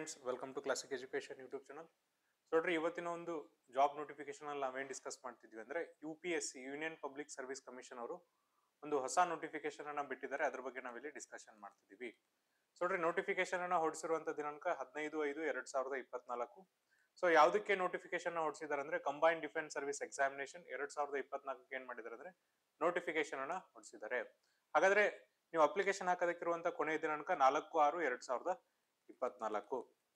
friends welcome to classic education YouTube channel so ನೋಡ್ರಿ ಇವತ್ತಿನ ಒಂದು ಜಾಬ್ ನೋಟಿಫಿಕೇಶನ್ ಅಲ್ಲಿ ನಾವೇನ್ ಡಿಸ್ಕಸ್ ಮಾಡ್ತಿದ್ವಿ ಅಂದ್ರೆ U P S C union public service commission ಅವರು ಒಂದು ಹೊಸ ನೋಟಿಫಿಕೇಶನ್ ಅನ್ನ ಬಿಟ್ಟಿದ್ದಾರೆ ಅದ್ರ ಬಗ್ಗೆ ನಾವಿಲ್ಲಿ ಡಿಸ್ಕಷನ್ ಮಾಡ್ತಿದೀವಿ ಸೊ ನೋಡ್ರಿ ನೋಟಿಫಿಕೇಶನ್ ಅನ್ನ ಹೊರಡಿಸಿರುವಂತ ದಿನಾಂಕ ಹದಿನೈದು ಐದು ಎರಡ್ ಸಾವಿರದ ಇಪ್ಪತ್ನಾಲ್ಕು ಸೊ ಯಾವ್ದಕ್ಕೆ ನೋಟಿಫಿಕೇಶನ್ ಹೊರಡಿಸಿದಾರೆ ಅಂದ್ರೆ ಕಂಬೈನ್ ಡಿಫೆನ್ಸ್ ಸರ್ವಿಸ್ ಎಕ್ಸಾಮಿನೇಷನ್ ಎರಡ್ ಸಾವಿರದ ಇಪ್ಪತ್ನಾಲ್ಕಕ್ಕೆ ಏನ್ ಮಾಡಿದಾರೆ ಅಂದ್ರೆ ನೋಟಿಫಿಕೇಶನ್ ಅನ್ನ ಹೊರಡಿಸಿದ್ದಾರೆ ಹಾಗಾದ್ರೆ ನೀವು ಅಪ್ಲಿಕೇಶನ್ ಹಾಕೋದಕ್ಕಿರುವಂತ ಕೊನೆಯ ದಿನಾಂಕ ನಾಲ್ಕು ಆರು ಎರಡ್ ಸಾವಿರದ ಇಪ್ಪತ್ನಾಲ್ಕು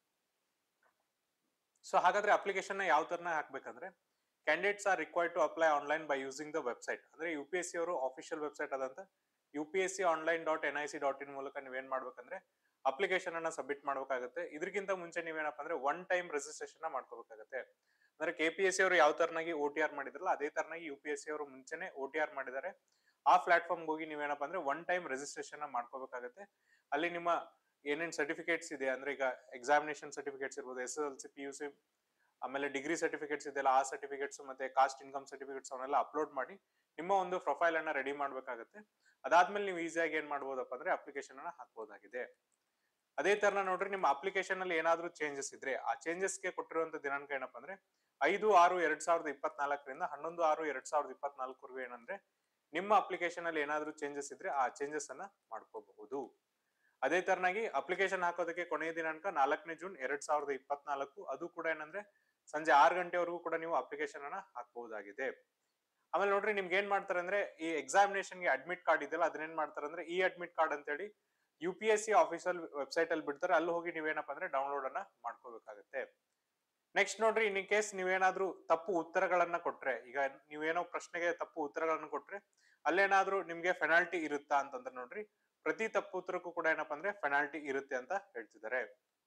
ಸೊ ಹಾಗಾದ್ರೆ ಅಪ್ಲಿಕೇಶನ್ ಯಾವ ತರನ ಹಾಕ್ಬೇಕಂದ್ರೆ candidates are required to apply online by using the website ಅಂದ್ರೆ ಯು ಪಿ ಎಸ್ ಸಿ ಅವರು ಅಫಿಷಿಯಲ್ ವೆಬ್ಸೈಟ್ ಅದಂತ U P S C online dot N I C dot in ಮೂಲಕ ನೀವೇನ್ ಮಾಡ್ಬೇಕಂದ್ರೆ ಅಪ್ಲಿಕೇಶನ್ ಅನ್ನ ಸಬ್ಮಿಟ್ ಮಾಡ್ಬೇಕಾಗುತ್ತೆ ಇದಕ್ಕಿಂತ ಮುಂಚೆ ನೀವೇನಪ್ಪ ಅಂದ್ರೆ ಒನ್ ಟೈಮ್ ರಿಜಿಸ್ಟ್ರೇಷನ್ ಮಾಡ್ಕೋಬೇಕಾಗುತ್ತೆ ಅಂದ್ರೆ ಕೆ ಪಿ ಎಸ್ ಸಿ ಅವರು ಯಾವ ತರನಾಗಿ ಓ ಟಿ ಆರ್ ಮಾಡಿದ್ರಲ್ಲ ಅದೇ ತರನಾಗಿ ಯು ಪಿ ಎಸ್ ಸಿ ಅವರು ಮುಂಚೆನೆ ಓ ಟಿ ಆರ್ ಮಾಡಿದ್ದಾರೆ ಆ ಪ್ಲಾಟ್ಫಾರ್ಮ್ ಹೋಗಿ ನೀವೇನಪ್ಪ ಅಂದ್ರೆ ಒನ್ ಟೈಮ್ ರಿಜಿಸ್ಟ್ರೇಷನ್ ಮಾಡ್ಕೋಬೇಕಾಗುತ್ತೆ ಅಲ್ಲಿ ನಿಮ್ಮ ಏನೇನ್ ಸರ್ಟಿಫಿಕೇಟ್ಸ್ ಇದೆ ಅಂದ್ರೆ ಈಗ ಎಕ್ಸಾಮಿನೇಷನ್ ಸರ್ಟಿಫಿಕೇಟ್ಸ್ ಇರ್ಬೋದು S L C P U C ಆಮೇಲೆ ಡಿಗ್ರಿ ಸರ್ಟಿಫಿಕೇಟ್ಸ್ ಇದೆಯಲ್ಲ ಆ ಸರ್ಟಿಫಿಕೇಟ್ಸ್ ಮತ್ತೆ ಕಾಸ್ಟ್ ಇನ್ಕಮ್ ಸರ್ಟಿಫಿಕೇಟ್ಸ್ ಅವನ್ನೆಲ್ಲ ಅಪ್ಲೋಡ್ ಮಾಡಿ ನಿಮ್ಮ ಒಂದು ಪ್ರೊಫೈಲ್ ಅನ್ನ ರೆಡಿ ಮಾಡ್ಬೇಕಾಗುತ್ತೆ ಅದಾದ್ಮೇಲೆ ನೀವು ಈಸಿಯಾಗಿ ಏನ್ ಮಾಡ್ಬೋದಪ್ಪ ಅಂದ್ರೆ ಅಪ್ಲಿಕೇಶನ್ ಅನ್ನ ಹಾಕ್ಬೋದಾಗಿದೆ ಅದೇ ತರನ ನೋಡ್ರಿ ನಿಮ್ಮ ಅಪ್ಲಿಕೇಶನ್ ಅಲ್ಲಿ ಏನಾದ್ರೂ ಚೇಂಜಸ್ ಇದ್ರೆ ಆ ಚೇಂಜಸ್ ಗೆ ಕೊಟ್ಟಿರುವಂತ ದಿನಾಂಕ ಏನಪ್ಪಾ ಅಂದ್ರೆ ಐದು ಆರು ಎರಡ್ ಸಾವಿರದ ಇಪ್ಪತ್ನಾಲ್ಕರಿಂದ ಹನ್ನೊಂದು ಆರು ಎರಡ್ ಸಾವಿರದ ಇಪ್ಪತ್ನಾಲ್ಕವರೆಗೂ ಏನಂದ್ರೆ ನಿಮ್ಮ ಅಪ್ಲಿಕೇಶನ್ ಅಲ್ಲಿ ಏನಾದ್ರೂ ಚೇಂಜಸ್ ಇದ್ರೆ ಆ ಚೇಂಜಸ್ ಅನ್ನ ಮಾಡ್ಕೋಬಹುದು ಅದೇ ತರನಾಗಿ ಅಪ್ಲಿಕೇಶನ್ ಹಾಕೋದಕ್ಕೆ ಕೊನೆಯ ದಿನಾಂಕ ನಾಲ್ಕನೇ ಜೂನ್ ಎರಡ್ ಸಾವಿರದ ಇಪ್ಪತ್ನಾಲ್ಕು ಅದು ಕೂಡ ಏನಂದ್ರೆ ಸಂಜೆ ಆರು ಗಂಟೆವರೆಗೂ ಕೂಡ ನೀವು ಅಪ್ಲಿಕೇಶನ್ ಅನ್ನ ಹಾಕಬಹುದಾಗಿದೆ ಆಮೇಲೆ ನೋಡ್ರಿ ನಿಮ್ಗೆ ಏನ್ ಮಾಡ್ತಾರೆ ಅಂದ್ರೆ ಈ ಎಕ್ಸಾಮಿನೇಷನ್ ಗೆ ಅಡ್ಮಿಟ್ ಕಾರ್ಡ್ ಇದೆಯಲ್ಲ ಅದನ್ನೇನ್ ಮಾಡ್ತಾರೆ ಅಂದ್ರೆ ಈ ಅಡ್ಮಿಟ್ ಕಾರ್ಡ್ ಅಂತೇಳಿ U P S C official website ಅಲ್ಲಿ ಬಿಡ್ತಾರೆ ಅಲ್ಲಿ ಹೋಗಿ ನೀವೇನಪ್ಪ ಅಂದ್ರೆ ಡೌನ್ಲೋಡ್ ಅನ್ನ ಮಾಡ್ಕೋಬೇಕಾಗುತ್ತೆ ನೆಕ್ಸ್ಟ್ ನೋಡ್ರಿ ಇನ್ ಕೇಸ್ ನೀವೇನಾದ್ರೂ ತಪ್ಪು ಉತ್ತರಗಳನ್ನ ಕೊಟ್ರೆ ಈಗ ನೀವೇನೋ ಪ್ರಶ್ನೆಗೆ ತಪ್ಪು ಉತ್ತರಗಳನ್ನ ಕೊಟ್ರೆ ಅಲ್ಲೇನಾದ್ರೂ ನಿಮ್ಗೆ ಫೆನಾಲ್ಟಿ ಇರುತ್ತಾ ಅಂತಂದ್ರೆ ನೋಡ್ರಿ ಪ್ರತಿ ತಪ್ಪು ಉತ್ತರಕ್ಕೂ ಕೂಡ ಏನಪ್ಪಾ ಅಂದ್ರೆ ಫೆನಾಲ್ಟಿ ಇರುತ್ತೆ ಅಂತ ಹೇಳ್ತಿದ್ದಾರೆ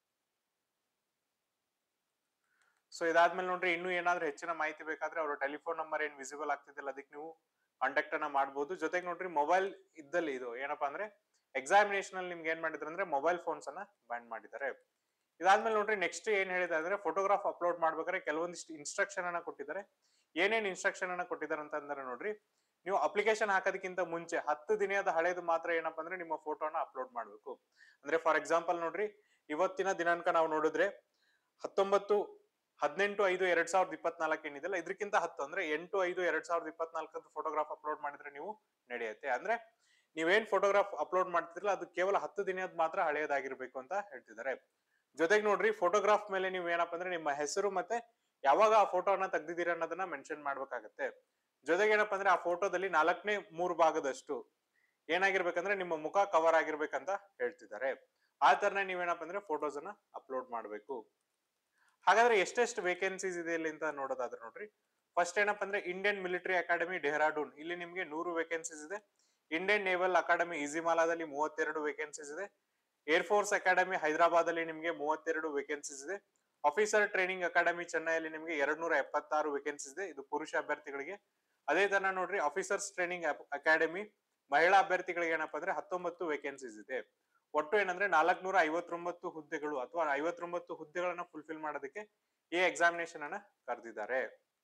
ಸೊ ಇದಾದ್ಮೇಲೆ ನೋಡ್ರಿ ಇನ್ನೂ ಏನಾದ್ರೂ ಹೆಚ್ಚಿನ ಮಾಹಿತಿ ಬೇಕಾದ್ರೆ ಅವರ ಟೆಲಿಫೋನ್ ನಂಬರ್ ಏನ್ ವಿಸಿಬಲ್ ಆಗ್ತಿದ್ದಿಲ್ಲ ಅದಕ್ಕೆ ನೀವು ಕಾಂಟ್ಯಾಕ್ಟ್ ಅನ್ನ ಮಾಡಬಹುದು ಜೊತೆಗೆ ನೋಡ್ರಿ ಮೊಬೈಲ್ ಇದ್ದಲ್ಲಿ ಇದು ಏನಪ್ಪಾ ಅಂದ್ರೆ ಎಕ್ಸಾಮಿನೇಷನ್ ಅಲ್ಲಿ ನಿಮ್ಗೆ ಏನ್ ಮಾಡಿದ್ರು ಅಂದ್ರೆ ಮೊಬೈಲ್ ಫೋನ್ಸ್ ಅನ್ನ ಬ್ಯಾನ್ ಮಾಡಿದ್ದಾರೆ ಇದಾದ್ಮೇಲೆ ನೋಡ್ರಿ ನೆಕ್ಸ್ಟ್ ಏನ್ ಹೇಳಿದೆ ಅಂದ್ರೆ ಫೋಟೋಗ್ರಾಫ್ ಅಪ್ಲೋಡ್ ಮಾಡ್ಬೇಕಾದ್ರೆ ಕೆಲವೊಂದಿಷ್ಟು ಇನ್ಸ್ಟ್ರಕ್ಷನ್ ಅನ್ನ ಕೊಟ್ಟಿದ್ದಾರೆ ಏನೇನ್ ಇನ್ಸ್ಟ್ರಕ್ಷನ್ ಅನ್ನ ಕೊಟ್ಟಿದ್ದಾರೆ ಅಂತಂದ್ರೆ ನೋಡ್ರಿ ನೀವು ಅಪ್ಲಿಕೇಶನ್ ಹಾಕೋದಕ್ಕಿಂತ ಮುಂಚೆ ಹತ್ತು ದಿನದ ಹಳೇದು ಮಾತ್ರ ಏನಪ್ಪಾ ಅಂದ್ರೆ ನಿಮ್ಮ ಫೋಟೋನ ಅಪ್ಲೋಡ್ ಮಾಡ್ಬೇಕು ಅಂದ್ರೆ ಫಾರ್ ಎಕ್ಸಾಂಪಲ್ ನೋಡ್ರಿ ಇವತ್ತಿನ ದಿನಾಂಕ ನಾವು ನೋಡಿದ್ರೆ ಹತ್ತೊಂಬತ್ತು ಹದಿನೆಂಟು ಐದು ಎರಡ್ ಸಾವಿರದ ಇಪ್ಪತ್ನಾಲ್ಕು ಏನಿದೆಲ್ಲ ಇದಕ್ಕಿಂತ ಹತ್ತು ಅಂದ್ರೆ ಎಂಟು ಐದು ಎರಡ್ ಸಾವಿರದ ಇಪ್ಪತ್ನಾಲ್ಕದ್ದು ಫೋಟೋಗ್ರಾಫ್ ಅಪ್ಲೋಡ್ ಮಾಡಿದ್ರೆ ನೀವು ನಡೆಯುತ್ತೆ ಅಂದ್ರೆ ನೀವೇನ್ ಫೋಟೋಗ್ರಾಫ್ ಅಪ್ಲೋಡ್ ಮಾಡ್ತಿದ್ರಲ್ಲ ಅದು ಕೇವಲ ಹತ್ತು ದಿನದ ಮಾತ್ರ ಹಳೆಯದಾಗಿರ್ಬೇಕು ಅಂತ ಹೇಳ್ತಿದ್ದಾರೆ ಜೊತೆಗೆ ನೋಡ್ರಿ ಫೋಟೋಗ್ರಾಫ್ ಮೇಲೆ ನೀವು ಏನಪ್ಪಾ ಅಂದ್ರೆ ನಿಮ್ಮ ಹೆಸರು ಮತ್ತೆ ಯಾವಾಗ ಆ ಫೋಟೋನ ತೆಗ್ದಿದ್ದೀರ ಅನ್ನೋದನ್ನ ಮೆನ್ಷನ್ ಮಾಡ್ಬೇಕಾಗತ್ತೆ ಜೊತೆಗೆ ಏನಪ್ಪಾ ಅಂದ್ರೆ ಆ ಫೋಟೋದಲ್ಲಿ ನಾಲ್ಕನೇ ಮೂರು ಭಾಗದಷ್ಟು ಏನಾಗಿರ್ಬೇಕಂದ್ರೆ ನಿಮ್ಮ ಮುಖ ಕವರ್ ಆಗಿರ್ಬೇಕಂತ ಹೇಳ್ತಿದ್ದಾರೆ ಆ ತರನೇ ನೀವೇನಪ್ಪ ಅಂದ್ರೆ ಫೋಟೋಸ್ ಅನ್ನ ಅಪ್ಲೋಡ್ ಮಾಡ್ಬೇಕು ಹಾಗಾದ್ರೆ ಎಷ್ಟೆಷ್ಟು ವೇಕೆನ್ಸೀಸ್ ಇದೆ ಇಲ್ಲಿ ಅಂತ ನೋಡೋದಾದ್ರೆ ನೋಡ್ರಿ ಫಸ್ಟ್ ಏನಪ್ಪಾ ಅಂದ್ರೆ ಇಂಡಿಯನ್ ಮಿಲಿಟರಿ ಅಕಾಡೆಮಿ ಡೆಹ್ರಾಡೂನ್ ಇಲ್ಲಿ ನಿಮ್ಗೆ ನೂರು ವೇಕೆನ್ಸೀಸ್ ಇದೆ ಇಂಡಿಯನ್ ನೇವಲ್ ಅಕಾಡೆಮಿ ಈಸಿಮಾಲಾದಲ್ಲಿ ಮೂವತ್ತೆರಡು ವೇಕೆನ್ಸೀಸ್ ಇದೆ ಏರ್ ಫೋರ್ಸ್ ಅಕಾಡೆಮಿ ಹೈದರಾಬಾದ್ ಅಲ್ಲಿ ನಿಮ್ಗೆ ಮೂವತ್ತೆರಡು ವೇಕೆನ್ಸೀಸ್ ಇದೆ ಆಫೀಸರ್ ಟ್ರೈನಿಂಗ್ ಅಕಾಡೆಮಿ ಚೆನ್ನೈಯಲ್ಲಿ ನಿಮ್ಗೆ ಎರಡ್ ನೂರ ಎಪ್ಪತ್ತಾರು ವೇಕೆನ್ಸೀಸ್ ಇದೆ ಇದು ಪುರುಷ ಅಭ್ಯರ್ಥಿಗಳಿಗೆ ಅದೇ ತರ ನೋಡ್ರಿ ಆಫೀಸರ್ಸ್ ಟ್ರೈನಿಂಗ್ ಅಕಾಡೆಮಿ ಮಹಿಳಾ ಅಭ್ಯರ್ಥಿಗಳಿಗೆ ಏನಪ್ಪಾ ಅಂದ್ರೆ ಹತ್ತೊಂಬತ್ತು ವೇಕೆನ್ಸೀಸ್ ಇದೆ ಒಟ್ಟು ಏನಂದ್ರೆ ನಾಲ್ಕನೂರ ಐವತ್ತೊಂಬತ್ತು ಹುದ್ದೆಗಳು ಅಥವಾ ಐವತ್ತೊಂಬತ್ತು ಹುದ್ದೆಗಳನ್ನ ಫುಲ್ಫಿಲ್ ಮಾಡೋದಕ್ಕೆ ಈ ಎಕ್ಸಾಮಿನೇಷನ್ ಅನ್ನ ಕರೆದಿದ್ದಾರೆ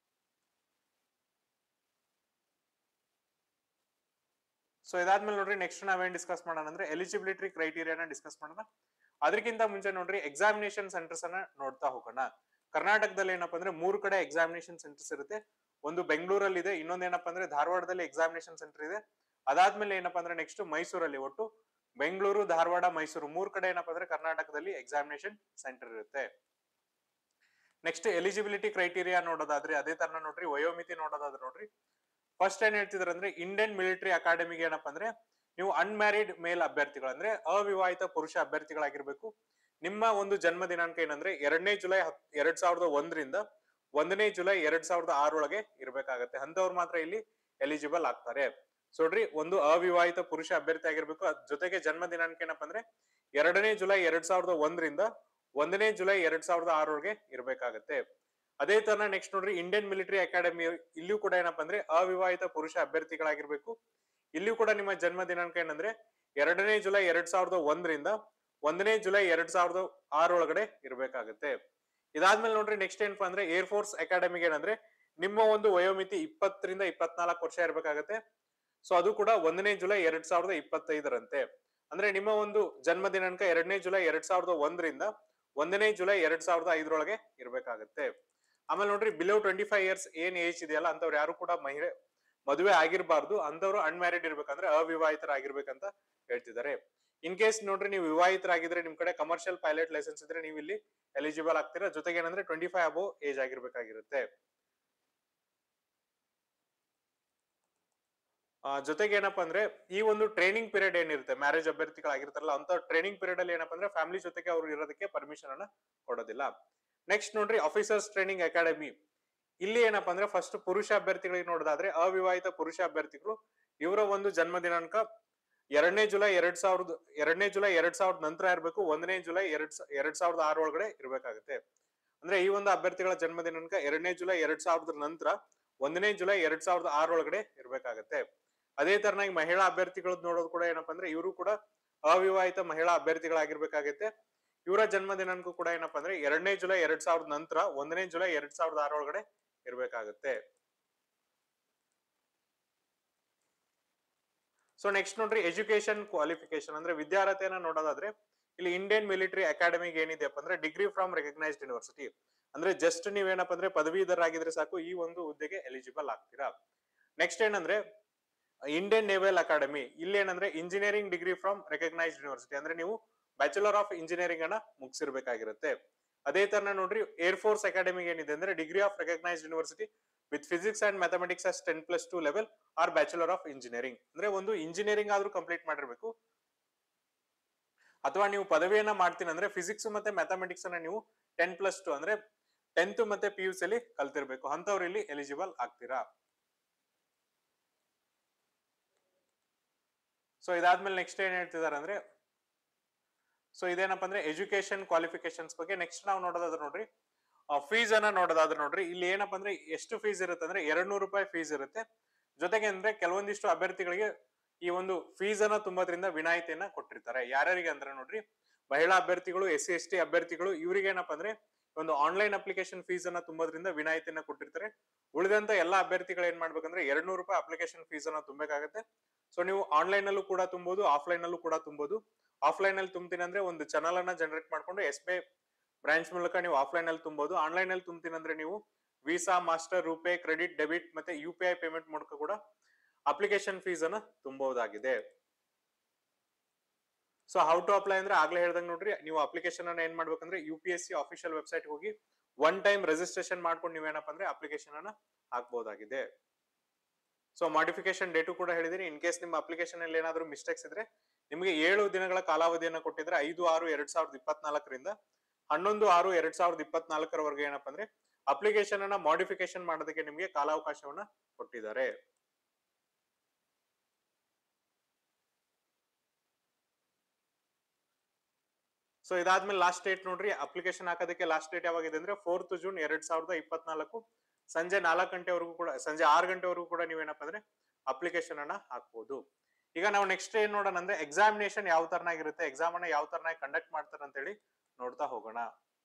ಸೊ ಇದಾದ್ಮೇಲೆ ನೋಡ್ರಿ ನೆಕ್ಸ್ಟ್ ನಾವೇನ್ ಡಿಸ್ಕಸ್ ಮಾಡೋಣ ಅಂದ್ರೆ ಎಲಿಜಿಬಿಲಿಟಿ ಕ್ರೈಟೀರಿಯಾನ ಡಿಸ್ಕಸ್ ಮಾಡೋಣ ಅದಕ್ಕಿಂತ ಮುಂಚೆ ನೋಡ್ರಿ ಎಕ್ಸಾಮಿನೇಷನ್ ಸೆಂಟರ್ಸ್ ಅನ್ನ ನೋಡ್ತಾ ಹೋಗೋಣ ಕರ್ನಾಟಕದಲ್ಲಿ ಏನಪ್ಪಾ ಅಂದ್ರೆ ಮೂರು ಕಡೆ ಎಕ್ಸಾಮಿನೇಷನ್ ಸೆಂಟರ್ಸ್ ಇರುತ್ತೆ ಒಂದು ಬೆಂಗಳೂರಲ್ಲಿ ಇದೆ ಇನ್ನೊಂದು ಏನಪ್ಪಾ ಅಂದ್ರೆ ಧಾರವಾಡದಲ್ಲಿ ಎಕ್ಸಾಮಿನೇಷನ್ ಸೆಂಟರ್ ಇದೆ ಅದಾದ್ಮೇಲೆ ಏನಪ್ಪಾ ಅಂದ್ರೆ ನೆಕ್ಸ್ಟ್ ಮೈಸೂರಲ್ಲಿ ಒಟ್ಟು ಬೆಂಗಳೂರು ಧಾರವಾಡ ಮೈಸೂರು ಮೂರ್ ಕಡೆ ಏನಪ್ಪಾ ಅಂದ್ರೆ ಕರ್ನಾಟಕದಲ್ಲಿ ಎಕ್ಸಾಮಿನೇಷನ್ ಸೆಂಟರ್ ಇರುತ್ತೆ ನೆಕ್ಸ್ಟ್ ಎಲಿಜಿಬಿಲಿಟಿ ಕ್ರೈಟೀರಿಯಾ ನೋಡೋದಾದ್ರೆ ಅದೇ ತರ ನೋಡ್ರಿ ವಯೋಮಿತಿ ನೋಡೋದಾದ್ರೆ ನೋಡ್ರಿ ಫಸ್ಟ್ ಏನ್ ಹೇಳ್ತಿದಾರೆ ಅಂದ್ರೆ ಇಂಡಿಯನ್ ಮಿಲಿಟರಿ ಅಕಾಡೆಮಿಗೆ ಏನಪ್ಪಾ ಅಂದ್ರೆ ನೀವು ಅನ್ಮ್ಯಾರಿಡ್ ಮೇಲ್ ಅಭ್ಯರ್ಥಿಗಳು ಅಂದ್ರೆ ಅವಿವಾಹಿತ ಪುರುಷ ಅಭ್ಯರ್ಥಿಗಳಾಗಿರ್ಬೇಕು ನಿಮ್ಮ ಒಂದು ಜನ್ಮ ದಿನಾಂಕ ಏನಂದ್ರೆ ಎರಡನೇ ಜುಲೈ ಎರಡ್ ಸಾವಿರದ ಒಂದರಿಂದ ಒಂದನೇ ಜುಲೈ ಎರಡ್ ಸಾವಿರದ ಆರೊಳಗೆ ಇರ್ಬೇಕಾಗತ್ತೆ ಅಂತವ್ರು ಮಾತ್ರ ಇಲ್ಲಿ ಎಲಿಜಿಬಲ್ ಆಗ್ತಾರೆ ಸೊ ನೋಡ್ರಿ ಒಂದು ಅವಿವಾಹಿತ ಪುರುಷ ಅಭ್ಯರ್ಥಿ ಆಗಿರ್ಬೇಕು ಅದ್ ಜೊತೆಗೆ ಜನ್ಮ ದಿನಾಂಕ ಏನಪ್ಪಾ ಅಂದ್ರೆ ಎರಡನೇ ಜುಲೈ ಎರಡ್ ಸಾವಿರದ ಒಂದರಿಂದ ಒಂದನೇ ಜುಲೈ ಎರಡ್ ಸಾವಿರದ ಆರೊಳಗೆ ಇರ್ಬೇಕಾಗತ್ತೆ ಅದೇ ತರ ನೆಕ್ಸ್ಟ್ ನೋಡ್ರಿ ಇಂಡಿಯನ್ ಮಿಲಿಟರಿ ಅಕಾಡೆಮಿ ಇಲ್ಲಿಯೂ ಕೂಡ ಏನಪ್ಪಾ ಅಂದ್ರೆ ಅವಿವಾಹಿತ ಪುರುಷ ಅಭ್ಯರ್ಥಿಗಳಾಗಿರ್ಬೇಕು ಇಲ್ಲಿಯೂ ಕೂಡ ನಿಮ್ಮ ಜನ್ಮ ದಿನಾಂಕ ಏನಂದ್ರೆ ಎರಡನೇ ಜುಲೈ ಎರಡ್ ಸಾವಿರದ ಒಂದರಿಂದ ಒಂದನೇ ಜುಲೈ ಎರಡ್ ಸಾವಿರದ ಆರೊಳಗಡೆ ಇರ್ಬೇಕಾಗತ್ತೆ ಇದಾದ್ಮೇಲೆ ನೋಡ್ರಿ ನೆಕ್ಸ್ಟ್ ಏನಪ್ಪಾ ಅಂದ್ರೆ ಏರ್ ಫೋರ್ಸ್ ಅಕಾಡೆಮಿಗೆ ಏನಂದ್ರೆ ನಿಮ್ಮ ಒಂದು ವಯೋಮಿತಿ ಇಪ್ಪತ್ತರಿಂದ ಇಪ್ಪತ್ನಾಲ್ಕು ವರ್ಷ ಇರ್ಬೇಕಾಗತ್ತೆ ಸೊ ಅದು ಕೂಡ ಒಂದನೇ ಜುಲೈ ಎರಡ್ ಸಾವಿರದ ಇಪ್ಪತ್ತೈದರಂತೆ ಅಂದ್ರೆ ನಿಮ್ಮ ಒಂದು ಜನ್ಮ ದಿನಾಂಕ ಎರಡನೇ ಜುಲೈ ಎರಡ್ ಸಾವಿರದ ಒಂದರಿಂದ ಒಂದನೇ ಜುಲೈ ಎರಡ್ ಸಾವಿರದ ಐದರೊಳಗೆ ಇರ್ಬೇಕಾಗತ್ತೆ ಆಮೇಲೆ ನೋಡ್ರಿ ಬಿಲೋ ಟ್ವೆಂಟಿ ಫೈವ್ ಇಯರ್ಸ್ ಏನ್ ಏಜ್ ಇದೆಯಲ್ಲ ಅಂತವ್ರು ಯಾರು ಕೂಡ ಮಹಿಳೆ ಮದುವೆ ಆಗಿರಬಾರ್ದು ಅಂತವ್ರು ಅನ್ಮ್ಯಾರಿಡ್ ಇರ್ಬೇಕಂದ್ರೆ ಅವಿವಾಹಿತರಾಗಿರ್ಬೇಕಂತ ಹೇಳ್ತಿದ್ದಾರೆ ಇನ್ ಕೇಸ್ ನೋಡ್ರಿ ನೀವು ವಿವಾಹಿತರಾಗಿದ್ರೆ ನಿಮ್ ಕಡೆ ಕಮರ್ಷಿಯಲ್ ಪೈಲಟ್ ಲೈಸೆನ್ಸ್ ಇದ್ರೆ ನೀವು ಇಲ್ಲಿ ಎಲಿಜಿಬಲ್ ಆಗ್ತೀರಾ ಜೊತೆಗೆ ಏನಂದ್ರೆ ಟ್ವೆಂಟಿ ಫೈವ್ ಅಬೋ ಏಜ್ ಆಗಿರ್ಬೇಕಾಗಿರುತ್ತೆ ಆ, ಜೊತೆಗೆ ಏನಪ್ಪಾ ಅಂದ್ರೆ ಈ ಒಂದು ಟ್ರೈನಿಂಗ್ ಪೀರಿಯಡ್ ಏನಿರುತ್ತೆ ಮ್ಯಾರೇಜ್ ಅಭ್ಯರ್ಥಿಗಳಾಗಿರ್ತಾರಲ್ಲ ಅಂತ ಟ್ರೈನಿಂಗ್ ಪೀರಿಯಡ್ ಅಲ್ಲಿ ಏನಪ್ಪಾ ಅಂದ್ರೆ ಫ್ಯಾಮಿಲಿ ಜೊತೆಗೆ ಅವ್ರು ಇರೋದಕ್ಕೆ ಪರ್ಮಿಷನ್ ಅನ್ನ ಕೊಡೋದಿಲ್ಲ ನೆಕ್ಸ್ಟ್ ನೋಡ್ರಿ ಆಫೀಸರ್ಸ್ ಟ್ರೈನಿಂಗ್ ಅಕಾಡೆಮಿ ಇಲ್ಲಿ ಏನಪ್ಪಾ ಅಂದ್ರೆ ಫಸ್ಟ್ ಪುರುಷ ಅಭ್ಯರ್ಥಿಗಳಿಗೆ ನೋಡೋದಾದ್ರೆ ಅವಿವಾಹಿತ ಪುರುಷ ಅಭ್ಯರ್ಥಿಗಳು ಇವರ ಒಂದು ಜನ್ಮ ದಿನಾಂಕ ಎರಡನೇ ಜುಲೈ ಎರಡ್ ಸಾವಿರದ ಎರಡನೇ ಜುಲೈ ಎರಡ್ ಸಾವಿರದ ನಂತರ ಇರಬೇಕು ಒಂದನೇ ಜುಲೈ ಎರಡ್ ಸ- ಎರಡ್ ಸಾವಿರದ ಆರು ಒಳಗಡೆ ಇರ್ಬೇಕಾಗುತ್ತೆ ಅಂದ್ರೆ ಈ ಒಂದು ಅಭ್ಯರ್ಥಿಗಳ ಜನ್ಮ ದಿನಾಂಕ ಎರಡನೇ ಜುಲೈ ಎರಡ್ ಸಾವಿರದ ನಂತರ ಒಂದನೇ ಜುಲೈ ಎರಡ್ ಸಾವಿರದ ಆರು ಒಳಗಡೆ ಇರ್ಬೇಕಾಗತ್ತೆ ಅದೇ ತರನಾಗಿ ಮಹಿಳಾ ಅಭ್ಯರ್ಥಿಗಳದ್ ನೋಡೋದು ಕೂಡ ಏನಪ್ಪಾ ಅಂದ್ರೆ ಇವರು ಕೂಡ ಅವಿವಾಹಿತ ಮಹಿಳಾ ಅಭ್ಯರ್ಥಿಗಳಾಗಿರ್ಬೇಕಾಗತ್ತೆ ಇವರ ಜನ್ಮ ದಿನಾಂಕ ಕೂಡ ಏನಪ್ಪಾ ಅಂದ್ರೆ ಎರಡನೇ ಜುಲೈ ಎರಡ್ ಸಾವಿರದ ನಂತರ ಒಂದನೇ ಜುಲೈ ಎರಡ್ ಸಾವಿರದ ಆರು ಒಳಗಡೆ ಇರ್ಬೇಕಾಗತ್ತೆ ಸೊ ನೆಕ್ಸ್ಟ್ ನೋಡ್ರಿ ಎಜುಕೇಶನ್ ಕ್ವಾಲಿಫಿಕೇಶನ್ ಅಂದ್ರೆ ವಿದ್ಯಾರ್ಹತೆಯನ್ನ ನೋಡೋದಾದ್ರೆ ಇಲ್ಲಿ ಇಂಡಿಯನ್ ಮಿಲಿಟರಿ ಅಕಾಡೆಮಿಗೆ ಏನಿದೆಯಪ್ಪ ಅಂದ್ರೆ ಡಿಗ್ರಿ ಫ್ರಮ್ ರೆಕಗ್ನೈಸ್ಡ್ ಯೂನಿವರ್ಸಿಟಿ ಅಂದ್ರೆ ಜಸ್ಟ್ ನೀವೇನಪ್ಪ ಅಂದ್ರೆ ಪದವೀಧರಾಗಿದ್ರೆ ಸಾಕು ಈ ಒಂದು ಹುದ್ದೆಗೆ ಎಲಿಜಿಬಲ್ ಆಗ್ತೀರಾ ನೆಕ್ಸ್ಟ್ ಏನಂದ್ರೆ ಇಂಡಿಯನ್ ನೇವಲ್ ಅಕಾಡೆಮಿ ಇಲ್ಲಿ ಏನಂದ್ರೆ engineering degree from recognised university ಅಂದ್ರೆ ನೀವು ಬ್ಯಾಚುಲರ್ ಆಫ್ ಇಂಜಿನಿಯರಿಂಗ್ ಅನ್ನ ಮುಗಿಸಿರ್ಬೇಕಾಗಿರುತ್ತೆ ಅದೇ ತರ ನೋಡ್ರಿ ಏರ್ ಫೋರ್ಸ್ ಅಕಾಡೆಮಿಗೆ ಏನಿದೆ ಅಂದ್ರೆ degree of recognised university with physics and mathematics as ten plus two level or bachelor of engineering ಅಂದ್ರೆ ಒಂದು ಇಂಜಿನಿಯರಿಂಗ್ ಆದ್ರೂ ಕಂಪ್ಲೀಟ್ ಮಾಡಿರ್ಬೇಕು ಅಥವಾ ನೀವು ಪದವಿಯನ್ನ ಮಾಡ್ತೀನಿ ಅಂದ್ರೆ ಫಿಸಿಕ್ಸ್ ಮತ್ತೆ ಮ್ಯಾಥಮೆಟಿಕ್ಸ್ ಅನ್ನ ನೀವು ಟೆನ್ ಪ್ಲಸ್ ಟು ಅಂದ್ರೆ ಟೆಂತ್ ಮತ್ತೆ ಪಿ ಯು ಅಲ್ಲಿ ಕಲ್ತಿರ್ಬೇಕು ಅಂತವ್ರು ಇಲ್ಲಿ ಎಲಿಜಿಬಲ್ ಆಗ್ತೀರಾ ಸೊ ಇದಾದ್ಮೇಲೆ ನೆಕ್ಸ್ಟ್ ಏನ್ ಹೇಳ್ತಿದಾರೆ ಅಂದ್ರೆ ಸೊ ಇದೇನಪ್ಪ ಅಂದ್ರೆ ಎಜುಕೇಶನ್ ಕ್ವಾಲಿಫಿಕೇಶನ್ಸ್ ಬಗ್ಗೆ ನೆಕ್ಸ್ಟ್ ನಾವು ನೋಡೋದಾದ್ರೆ ನೋಡ್ರಿ ಫೀಸ್ ಅನ್ನ ನೋಡೋದಾದ್ರೆ ನೋಡ್ರಿ ಇಲ್ಲಿ ಏನಪ್ಪ ಅಂದ್ರೆ ಎಷ್ಟು ಫೀಸ್ ಇರುತ್ತೆ ಅಂದ್ರೆ ಎರಡ್ ನೂರು ರೂಪಾಯಿ ಫೀಸ್ ಇರುತ್ತೆ ಜೊತೆಗೆ ಅಂದ್ರೆ ಕೆಲವೊಂದಿಷ್ಟು ಅಭ್ಯರ್ಥಿಗಳಿಗೆ ಈ ಒಂದು ಫೀಸ್ ಅನ್ನ ತುಂಬೋದ್ರಿಂದ ವಿನಾಯಿತಿಯನ್ನ ಕೊಟ್ಟಿರ್ತಾರೆ ಯಾರ್ಯಾರಿಗೆ ಅಂದ್ರೆ ನೋಡ್ರಿ ಮಹಿಳಾ ಅಭ್ಯರ್ಥಿಗಳು ಎಸ್ ಸಿ ಎಸ್ ಟಿ ಅಭ್ಯರ್ಥಿಗಳು ಇವ್ರಿಗೆ ಏನಪ್ಪ ಅಂದ್ರೆ ಒಂದು ಆನ್ಲೈನ್ ಅಪ್ಲಿಕೇಶನ್ ಫೀಸ್ ಅನ್ನ ತುಂಬೋದ್ರಿಂದ ವಿನಾಯಿತಿಯನ್ನ ಕೊಟ್ಟಿರ್ತಾರೆ ಉಳಿದಂತ ಎಲ್ಲಾ ಅಭ್ಯರ್ಥಿಗಳು ಏನ್ ಮಾಡ್ಬೇಕಂದ್ರೆ ಎರಡ್ ನೂರು ರೂಪಾಯಿ ಅಪ್ಲಿಕೇಶನ್ ಫೀಸ್ ಅನ್ನ ತುಂಬಬೇಕಾಗತ್ತೆ ಸೊ ನೀವು ಆನ್ಲೈನ್ ಅಲ್ಲೂ ಕೂಡ ತುಂಬಬಹುದು ಆಫ್ಲೈನ್ ಅಲ್ಲೂ ಕೂಡ ತುಂಬಬಹುದು ಆಫ್ಲೈನ್ ಅಲ್ಲಿ ತುಂಬ್ತೀನಿ ಅಂದ್ರೆ ಒಂದು ಚಾನಲ್ ಅನ್ನ ಜನರೇಟ್ ಮಾಡ್ಕೊಂಡು ಎಸ್ ಬಿ ಬ್ರಾಂಚ್ ಮೂಲಕ ನೀವು ಆಫ್ಲೈನ್ ಅಲ್ಲಿ ತುಂಬಬಹುದು ಆನ್ಲೈನ್ ಅಲ್ಲಿ ತುಂಬ್ತೀನಿ ಅಂದ್ರೆ ನೀವು Visa Master RuPay credit debit ಮತ್ತೆ ಯು ಪಿ ಐ ಪೇಮೆಂಟ್ ಮೂಲಕ ಕೂಡ ಅಪ್ಲಿಕೇಶನ್ ಫೀಸ್ ಅನ್ನ ತುಂಬಬಹುದಾಗಿದೆ ಸೊ ಹೌ ಟು ಅಪ್ಲೈ ಅಂದ್ರೆ ಆಗ್ಲೇ ಹೇಳ್ದಂಗ್ ನೋಡ್ರಿ ನೀವು ಅಪ್ಲಿಕೇಶನ್ ಅನ್ನ ಏನ್ ಮಾಡ್ಬೇಕಂದ್ರೆ U P S C official website ಹೋಗಿ ಒನ್ ಟೈಮ್ ರಿಜಿಸ್ಟ್ರೇಷನ್ ಮಾಡ್ಕೊಂಡು ನೀವೇನಪ್ಪ ಅಂದ್ರೆ ಅಪ್ಲಿಕೇಶನ್ ಅನ್ನ ಹಾಕ್ಬಹುದಾಗಿದೆ ಸೊ ಮಾಡಿಫಿಕೇಶನ್ ಡೇಟು ಕೂಡ ಹೇಳಿದಿರಿ ಇನ್ ಕೇಸ್ ನಿಮ್ಮ ಅಪ್ಲಿಕೇಶನ್ ಅಲ್ಲಿ ಏನಾದ್ರು ಮಿಸ್ಟೇಕ್ಸ್ ಇದ್ರೆ ನಿಮಗೆ ಏಳು ದಿನಗಳ ಕಾಲಾವಧಿಯನ್ನ ಕೊಟ್ಟಿದ್ರೆ ಐದು ಆರು ಎರಡ್ ಸಾವಿರದ ಇಪ್ಪತ್ನಾಲ್ಕರಿಂದ ಹನ್ನೊಂದು ಆರು ಎರಡ್ ಸಾವಿರದ ಇಪ್ಪತ್ನಾಲ್ಕರವರೆಗೆ ಏನಪ್ಪ ಅಂದ್ರೆ ಅಪ್ಲಿಕೇಶನ್ ಅನ್ನ ಮಾಡಿಫಿಕೇಶನ್ ಮಾಡೋದಕ್ಕೆ ನಿಮಗೆ ಕಾಲಾವಕಾಶವನ್ನ ಕೊಟ್ಟಿದ್ದಾರೆ ಸೊ ಇದಾದ್ಮೇಲೆ ಲಾಸ್ಟ್ ಡೇಟ್ ನೋಡ್ರಿ ಅಪ್ಲಿಕೇಶನ್ ಹಾಕೋದಕ್ಕೆ ಲಾಸ್ಟ್ ಡೇಟ್ ಯಾವಾಗಿದೆ ಅಂದ್ರೆ ಫೋರ್ತ್ ಜೂನ್ ಎರಡ್ ಸಾವಿರದ ಇಪ್ಪತ್ನಾಲ್ಕು ಸಂಜೆ ನಾಲ್ಕು ಗಂಟೆವರೆಗೂ ಕೂಡ ಸಂಜೆ ಆರು ಗಂಟೆವರೆಗೂ ಕೂಡ ನೀವೇನಪ್ಪ ಅಂದ್ರೆ ಅಪ್ಲಿಕೇಶನ್ ಅನ್ನ ಹಾಕ್ಬೋದು ಈಗ ನಾವು ನೆಕ್ಸ್ಟ್ ಏನ್ ನೋಡೋಣ ಅಂದ್ರೆ ಎಕ್ಸಾಮಿನೇಷನ್ ಯಾವ ತರನಾಗಿರುತ್ತೆ ಎಕ್ಸಾಮ್ ಅನ್ನ ಯಾವ ತರನಾಗಿ ಕಂಡಕ್ಟ್ ಮಾಡ್ತಾರೆ ಅಂತ ಹೇಳಿ ನೋಡ್ತಾ ಹೋಗೋಣ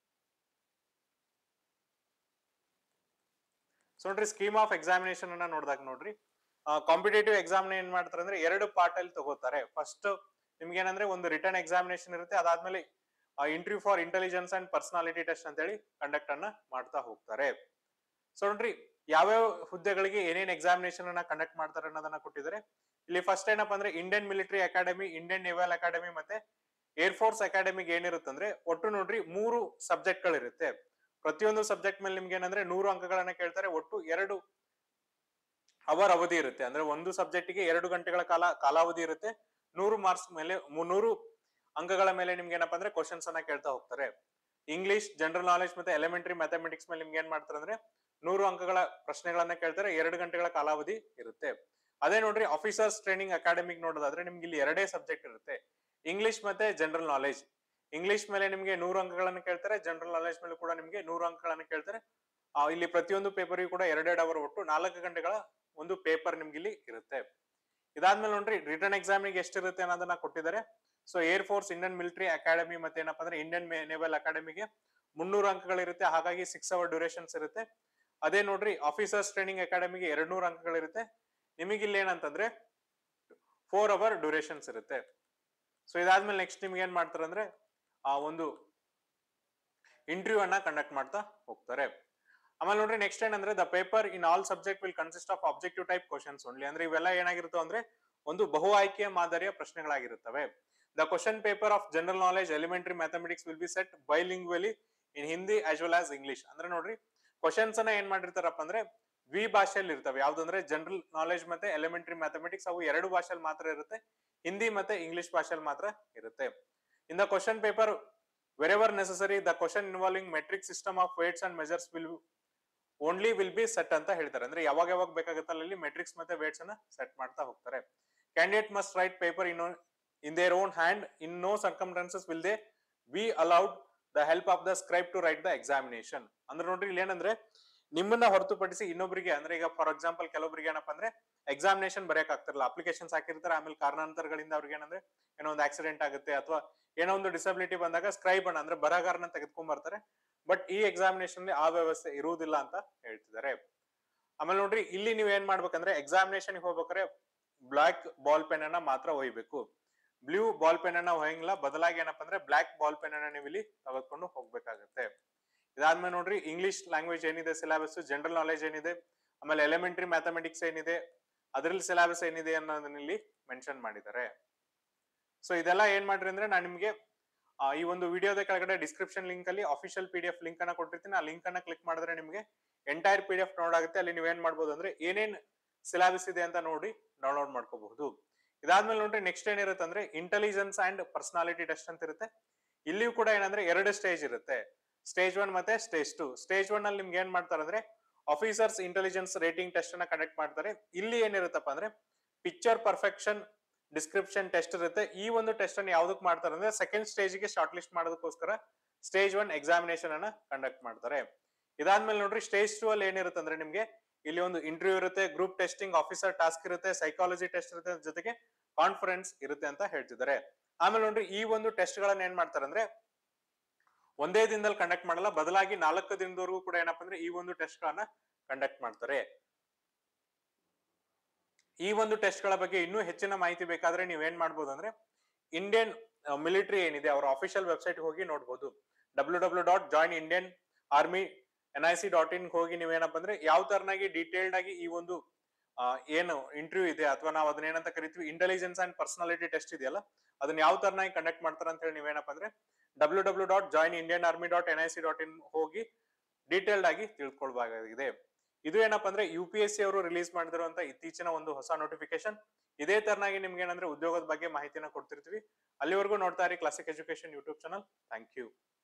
ಸೊ ನೋಡ್ರಿ ಸ್ಕೀಮ್ ಆಫ್ ಎಕ್ಸಾಮಿನೇಷನ್ ಅನ್ನ ನೋಡಿದಾಗ ನೋಡ್ರಿ ಕಾಂಪಿಟೇಟಿವ್ ಎಕ್ಸಾಮ್ ಏನ್ ಮಾಡ್ತಾರೆ ಅಂದ್ರೆ ಎರಡು ಪಾರ್ಟ್ ಅಲ್ಲಿ ತಗೋತಾರೆ ಫಸ್ಟ್ ನಿಮ್ಗೆ ಏನಂದ್ರೆ ಒಂದು ರಿಟರ್ನ್ ಎಕ್ಸಾಮಿನೇಷನ್ ಇರುತ್ತೆ ಅದಾದ್ಮೇಲೆ interview for intelligence and personality test ಅಂತ ಹೇಳಿ ಕಂಡಕ್ಟ್ ಅನ್ನ ಮಾಡ್ತಾ ಹೋಗ್ತಾರೆ ಸೊ ನೋಡ್ರಿ ಯಾವ್ಯಾವ ಹುದ್ದೆಗಳಿಗೆ ಏನೇನ್ ಎಕ್ಸಾಮಿನೇಷನ್ ಅನ್ನ ಕಂಡಕ್ಟ್ ಮಾಡ್ತಾರೆ ಅನ್ನೋದನ್ನ ಕೊಟ್ಟಿದ್ದಾರೆ ಇಲ್ಲಿ ಫಸ್ಟ್ ಏನಪ್ಪಾ ಅಂದ್ರೆ Indian military academy Indian naval academy ಮತ್ತೆ ಏರ್ ಫೋರ್ಸ್ ಅಕಾಡೆಮಿಗೆ ಏನಿರುತ್ತೆ ಅಂದ್ರೆ ಒಟ್ಟು ನೋಡ್ರಿ ಮೂರು ಸಬ್ಜೆಕ್ಟ್ ಗಳಿರುತ್ತೆ ಪ್ರತಿಯೊಂದು ಸಬ್ಜೆಕ್ಟ್ ಮೇಲೆ ನಿಮ್ಗೆ ಏನಂದ್ರೆ ನೂರು ಅಂಕಗಳನ್ನ ಕೇಳ್ತಾರೆ ಒಟ್ಟು ಎರಡು ಅವರ್ ಅವಧಿ ಇರುತ್ತೆ ಅಂದ್ರೆ ಒಂದು ಸಬ್ಜೆಕ್ಟ್ ಗೆ ಎರಡು ಗಂಟೆಗಳ ಕಾಲ ಕಾಲಾವಧಿ ಇರುತ್ತೆ ನೂರು ಮಾರ್ಕ್ಸ್ ಮೇಲೆ ಮುನ್ನೂರು ಅಂಕಗಳ ಮೇಲೆ ನಿಮ್ಗೆ ಏನಪ್ಪಾ ಅಂದ್ರೆ ಕ್ವಶನ್ಸ್ ಅನ್ನ ಕೇಳ್ತಾ ಹೋಗ್ತಾರೆ ಇಂಗ್ಲಿಷ್ ಜನರಲ್ ನಾಲೆಜ್ ಮತ್ತೆ ಎಲಿಮೆಂಟರಿ ಮ್ಯಾಥಮೆಟಿಕ್ಸ್ ಮೇಲೆ ನಿಮ್ಗೆ ಏನ್ ಮಾಡ್ತಾರೆ ಅಂದ್ರೆ ನೂರು ಅಂಕಗಳ ಪ್ರಶ್ನೆಗಳನ್ನ ಕೇಳ್ತಾರೆ ಎರಡು ಗಂಟೆಗಳ ಕಾಲಾವಧಿ ಇರುತ್ತೆ ಅದೇ ನೋಡ್ರಿ ಆಫೀಸರ್ಸ್ ಟ್ರೈನಿಂಗ್ ಅಕಾಡೆಮಿಕ್ ನೋಡೋದಾದ್ರೆ ನಿಮ್ಗೆ ಇಲ್ಲಿ ಎರಡೇ ಸಬ್ಜೆಕ್ಟ್ ಇರುತ್ತೆ ಇಂಗ್ಲಿಷ್ ಮತ್ತೆ ಜನರಲ್ ನಾಲೆಜ್ ಇಂಗ್ಲಿಷ್ ಮೇಲೆ ನಿಮ್ಗೆ ನೂರು ಅಂಕಗಳನ್ನ ಕೇಳ್ತಾರೆ ಜನರಲ್ ನಾಲೆಜ್ ಮೇಲೆ ಕೂಡ ನಿಮ್ಗೆ ನೂರು ಅಂಕಗಳನ್ನ ಕೇಳ್ತಾರೆ ಆ, ಇಲ್ಲಿ ಪ್ರತಿಯೊಂದು ಪೇಪರ್ಗೂ ಕೂಡ ಎರಡೆರಡು ಅವರ್ ಒಟ್ಟು ನಾಲ್ಕು ಗಂಟೆಗಳ ಒಂದು ಪೇಪರ್ ನಿಮ್ಗೆ ಇಲ್ಲಿ ಇರುತ್ತೆ ಇದಾದ್ಮೇಲೆ ನೋಡ್ರಿ ರಿಟರ್ನ್ ಎಕ್ಸಾಮಿಗೆ ಎಷ್ಟಿರುತ್ತೆ ಅನ್ನೋದನ್ನ ಕೊಟ್ಟಿದ್ದಾರೆ so air force Indian military academy ಮತ್ತೆ ಏನಪ್ಪಾ ಅಂದ್ರೆ ಇಂಡಿಯನ್ ನೇವಲ್ ಅಕಾಡೆಮಿಗೆ ಮುನ್ನೂರು ಅಂಕಗಳಿರುತ್ತೆ ಹಾಗಾಗಿ ಸಿಕ್ಸ್ ಅವರ್ ಡ್ಯೂರೇಷನ್ಸ್ ಇರುತ್ತೆ ಅದೇ ನೋಡ್ರಿ ಆಫೀಸರ್ಸ್ ಟ್ರೈನಿಂಗ್ ಅಕಾಡೆಮಿಗೆ ಎರಡ್ ನೂರು ಅಂಕಗಳಿರುತ್ತೆ ನಿಮಗೆ ಇಲ್ಲಿ ಏನಂತಂದ್ರೆ ಫೋರ್ ಅವರ್ ಡ್ಯೂರೇಷನ್ಸ್ ಇರುತ್ತೆ ಸೊ ಇದಾದ್ಮೇಲೆ ನೆಕ್ಸ್ಟ್ ನಿಮ್ಗೆ ಏನ್ ಮಾಡ್ತಾರೆ ಅಂದ್ರೆ ಆ ಒಂದು ಇಂಟರ್ವ್ಯೂ ಅನ್ನ ಕಂಡಕ್ಟ್ ಮಾಡ್ತಾ ಹೋಗ್ತಾರೆ ಆಮೇಲೆ ನೋಡ್ರಿ ನೆಕ್ಸ್ಟ್ ಏನಂದ್ರೆ the paper in all subject will consist of objective type questions only ಅಂದ್ರೆ ಇವೆಲ್ಲ ಏನಾಗಿರುತ್ತೋ ಅಂದ್ರೆ ಒಂದು ಬಹು ಆಯ್ಕೆಯ ಮಾದರಿಯ ಪ್ರಶ್ನೆಗಳಾಗಿರುತ್ತವೆ the question paper of general knowledge elementary mathematics will be set bilingually in Hindi as well as English ಅಂದ್ರೆ ನೋಡ್ರಿ ಕ್ವಶನ್ಸ್ ಅನ್ನ ಏನ್ ಮಾಡಿರ್ತಾರಪ್ಪ ಅಂದ್ರೆ ದ್ವಿ ಭಾಷೆಯಲ್ಲಿ ಇರ್ತವೆ ಯಾವ್ದಂದ್ರೆ ಜನರಲ್ ನಾಲೆಜ್ ಮತ್ತೆ ಎಲಿಮೆಂಟರಿ ಮ್ಯಾಥಮೆಟಿಕ್ಸ್ ಅವು ಎರಡು ಭಾಷೆಯಲ್ಲಿ ಮಾತ್ರ ಇರುತ್ತೆ ಹಿಂದಿ ಮತ್ತೆ ಇಂಗ್ಲಿಷ್ ಭಾಷೆಯಲ್ಲಿ ಮಾತ್ರ ಇರುತ್ತೆ in the question paper wherever necessary the question involving metric system of weights and measures will only will be set ಅಂತ ಹೇಳ್ತಾರೆ ಅಂದ್ರೆ ಯಾವಾಗ ಯಾವಾಗ ಬೇಕಾಗುತ್ತಲ್ಲ ಅಲ್ಲಿ ಮೆಟ್ರಿಕ್ಸ್ ಮತ್ತೆ ವೇಟ್ಸ್ ಅನ್ನ ಸೆಟ್ ಮಾಡ್ತಾ ಹೋಗ್ತಾರೆ candidate must write paper in in their own hand in no circumstances will they be allowed the help of the scribe to write the examination ಅಂದ್ರೆ ನೋಡ್ರಿ ಇಲ್ಲಿ ಏನಂದ್ರೆ ನಿಮ್ಮನ್ನ ಹೊರತುಪಡಿಸಿ ಇನ್ನೊಬ್ಬರಿಗೆ ಅಂದ್ರೆ ಈಗ ಫಾರ್ ಎಕ್ಸಾಂಪಲ್ ಕೆಲವೊಬ್ರಿಗೆ ಏನಪ್ಪಾ ಅಂದ್ರೆ ಎಕ್ಸಾಮಿನೇಷನ್ ಬರೆಯಕ್ ಆಗ್ತಿರಲ್ಲ ಅಪ್ಲಿಕೇಶನ್ಸ್ ಹಾಕಿರ್ತಾರೆ ಆಮೇಲೆ ಕಾರಣಾಂತರಗಳಿಂದ ಅವ್ರಿಗೆ ಏನಂದ್ರೆ ಏನೋ ಒಂದು ಆಕ್ಸಿಡೆಂಟ್ ಆಗುತ್ತೆ ಅಥವಾ ಏನೋ ಒಂದು ಡಿಸಬಿಲಿಟಿ ಬಂದಾಗ ಸ್ಕ್ರೈಬ್ ಅನ್ನ ಅಂದ್ರೆ ಬರಹಗಾರನ ತೆಗೆದುಕೊಂಡ್ ಬರ್ತಾರೆ ಬಟ್ ಈ ಎಕ್ಸಾಮಿನೇಷನ್ ಆ ವ್ಯವಸ್ಥೆ ಇರುವುದಿಲ್ಲ ಅಂತ ಹೇಳ್ತಿದ್ದಾರೆ ಆಮೇಲೆ ನೋಡ್ರಿ ಇಲ್ಲಿ ನೀವ್ ಏನ್ ಮಾಡ್ಬೇಕಂದ್ರೆ ಎಕ್ಸಾಮಿನೇಷನ್ ಹೋಗ್ಬೇಕಾದ್ರೆ ಬ್ಲಾಕ್ ಬಾಲ್ ಪೆನ್ ಅನ್ನ ಮಾತ್ರ ಒಯ್ಬೇಕು ಬ್ಲೂ ಬಾಲ್ ಪೆನ್ ಅನ್ನ ಒಯ್ಯಂಗಿಲ್ಲ ಬದಲಾಗಿ ಏನಪ್ಪಾ ಅಂದ್ರೆ ಬ್ಲಾಕ್ ಬಾಲ್ ಪೆನ್ ಅನ್ನ ನೀವು ಇಲ್ಲಿ ತೆಗೆದುಕೊಂಡು ಹೋಗ್ಬೇಕಾಗತ್ತೆ ಇದಾದ್ಮೇಲೆ ನೋಡ್ರಿ ಇಂಗ್ಲಿಷ್ ಲ್ಯಾಂಗ್ವೇಜ್ ಏನಿದೆ ಸಿಲೆಬಸ್ ಜನರಲ್ ನಾಲೆಜ್ ಏನಿದೆ ಆಮೇಲೆ ಎಲಿಮೆಂಟರಿ ಮ್ಯಾಥಮೆಟಿಕ್ಸ್ ಏನಿದೆ ಅದ್ರಲ್ಲಿ ಸಿಲೆಬಸ್ ಏನಿದೆ ಅನ್ನೋದನ್ನ ಇಲ್ಲಿ ಮೆನ್ಷನ್ ಮಾಡಿದ್ದಾರೆ ಸೊ ಇದೆಲ್ಲ ಏನ್ ಮಾಡ್ರಿ ಅಂದ್ರೆ ನಾನು ನಿಮ್ಗೆ ಆ, ಈ ಒಂದು ವಿಡಿಯೋದ ಕೆಳಗಡೆ ಡಿಸ್ಕ್ರಿಪ್ಷನ್ ಲಿಂಕ್ ಅಲ್ಲಿ official P D F link ಅನ್ನ ಕೊಟ್ಟಿರ್ತೀನಿ ಆ ಲಿಂಕ್ ಅನ್ನ ಕ್ಲಿಕ್ ಮಾಡಿದ್ರೆ ನಿಮಗೆ entire P D F download ಆಗುತ್ತೆ ಅಲ್ಲಿ ನೀವೇನ್ ಮಾಡ್ಬೋದು ಅಂದ್ರೆ ಏನೇನ್ ಸಿಲೆಬಸ್ ಇದೆ ಅಂತ ನೋಡಿ ಡೌನ್ಲೋಡ್ ಮಾಡ್ಕೋಬಹುದು ಇದಾದ್ಮೇಲೆ ನೋಡ್ರಿ ನೆಕ್ಸ್ಟ್ ಏನಿರುತ್ತೆ ಅಂದ್ರೆ ಇಂಟೆಲಿಜೆನ್ಸ್ ಅಂಡ್ ಪರ್ಸನಾಲಿಟಿ ಟೆಸ್ಟ್ ಅಂತ ಇರುತ್ತೆ ಇಲ್ಲಿಯೂ ಕೂಡ ಏನಂದ್ರೆ ಎರಡು ಸ್ಟೇಜ್ ಇರುತ್ತೆ ಸ್ಟೇಜ್ ಒನ್ ಮತ್ತೆ ಸ್ಟೇಜ್ ಟು ಸ್ಟೇಜ್ ಒನ್ ಅಲ್ಲಿ ನಿಮ್ಗೆ ಏನ್ ಮಾಡ್ತಾರೆ ಅಂದ್ರೆ ಆಫೀಸರ್ಸ್ ಇಂಟೆಲಿಜೆನ್ಸ್ ರೇಟಿಂಗ್ ಟೆಸ್ಟ್ ಅನ್ನ ಕಂಡಕ್ಟ್ ಮಾಡ್ತಾರೆ ಇಲ್ಲಿ ಏನಿರುತ್ತಪ್ಪ ಅಂದ್ರೆ ಪಿಕ್ಚರ್ ಪರ್ಫೆಕ್ಷನ್ ಡಿಸ್ಕ್ರಿಪ್ಷನ್ ಟೆಸ್ಟ್ ಇರುತ್ತೆ ಈ ಒಂದು ಟೆಸ್ಟ್ ಅನ್ನು ಯಾವ್ದಕ್ ಮಾಡ್ತಾರೆ ಅಂದ್ರೆ ಸೆಕೆಂಡ್ ಸ್ಟೇಜ್ ಗೆ ಶಾರ್ಟ್ ಲಿಸ್ಟ್ ಮಾಡೋದಕ್ಕೋಸ್ಕರ ಸ್ಟೇಜ್ ಒನ್ ಎಕ್ಸಾಮಿನೇಷನ್ ಅನ್ನ ಕಂಡಕ್ಟ್ ಮಾಡ್ತಾರೆ ಇದಾದ್ಮೇಲೆ ನೋಡ್ರಿ ಸ್ಟೇಜ್ ಟೂ ಅಲ್ಲಿ ಏನಿರುತ್ತೆ ಅಂದ್ರೆ ನಿಮ್ಗೆ ಇಲ್ಲಿ ಒಂದು ಇಂಟರ್ವ್ಯೂ ಇರುತ್ತೆ ಗ್ರೂಪ್ ಟೆಸ್ಟಿಂಗ್ ಆಫೀಸರ್ ಟಾಸ್ಕ್ ಇರುತ್ತೆ ಸೈಕಾಲಜಿ ಟೆಸ್ಟ್ ಇರುತ್ತೆ ಅದ್ರ ಜೊತೆಗೆ ಕಾನ್ಫರೆನ್ಸ್ ಇರುತ್ತೆ ಅಂತ ಹೇಳ್ತಿದ್ದಾರೆ ಆಮೇಲೆ ನೋಡ್ರಿ ಈ ಒಂದು ಟೆಸ್ಟ್ ಗಳನ್ನ ಏನ್ ಮಾಡ್ತಾರೆ ಅಂದ್ರೆ ಒಂದೇ ದಿನದಲ್ಲಿ ಕಂಡಕ್ಟ್ ಮಾಡಲ್ಲ ಬದಲಾಗಿ ನಾಲ್ಕು ದಿನದವರೆಗೂ ಕೂಡ ಏನಪ್ಪಾ ಅಂದ್ರೆ ಈ ಒಂದು ಟೆಸ್ಟ್ ಗಳನ್ನ ಕಂಡಕ್ಟ್ ಮಾಡ್ತಾರೆ ಈ ಒಂದು ಟೆಸ್ಟ್ ಗಳ ಬಗ್ಗೆ ಇನ್ನೂ ಹೆಚ್ಚಿನ ಮಾಹಿತಿ ಬೇಕಾದ್ರೆ ನೀವ್ ಏನ್ ಮಾಡ್ಬೋದು ಅಂದ್ರೆ ಇಂಡಿಯನ್ ಮಿಲಿಟರಿ ಏನಿದೆ ಅವರ ಅಫಿಷಿಯಲ್ ವೆಬ್ಸೈಟ್ ಹೋಗಿ ನೋಡ್ಬೋದು W W dot join Indian army N I C dot in ಹೋಗಿ ನೀವೇನಪ್ಪ ಅಂದ್ರೆ ಯಾವ ತರನಾಗಿ ಡೀಟೇಲ್ಡ್ ಆಗಿ ಈ ಒಂದು ಆ, ಏನು ಇಂಟರ್ವ್ಯೂ ಇದೆ ಅಥವಾ ನಾವು ಅದನ್ನ ಏನಂತ ಕರಿತೀವಿ ಇಂಟೆಲಿಜೆನ್ಸ್ ಅಂಡ್ ಪರ್ಸನಾಲಿಟಿ ಟೆಸ್ಟ್ ಇದೆಯಲ್ಲ ಅದನ್ನ ಯಾವ ತರನಾಗಿ ಕಂಡಕ್ಟ್ ಮಾಡ್ತಾರೆ ಅಂತ ಹೇಳಿ ನೀವೇನಪ್ಪ ಅಂದ್ರೆ W W dot join Indian army dot N I C dot in ಹೋಗಿ ಡೀಟೇಲ್ಡ್ ಆಗಿ ತಿಳ್ಕೊಳ್ಬೇಕಾಗಿದೆ ಇದು ಏನಪ್ಪ ಅಂದ್ರೆ ಯು ಪಿ ಎಸ್ ಸಿ ಅವರು ರಿಲೀಸ್ ಮಾಡಿದಿರುವಂತ ಇತ್ತೀಚಿನ ಒಂದು ಹೊಸ ನೋಟಿಫಿಕೇಶನ್ ಇದೇ ತರನಾಗಿ ನಿಮ್ಗೆ ಏನಂದ್ರೆ ಉದ್ಯೋಗದ ಬಗ್ಗೆ ಮಾಹಿತಿನ ಕೊಡ್ತಿರ್ತೀವಿ ಅಲ್ಲಿವರೆಗೂ ನೋಡ್ತಾ ಇರಿ classic education YouTube channel thank you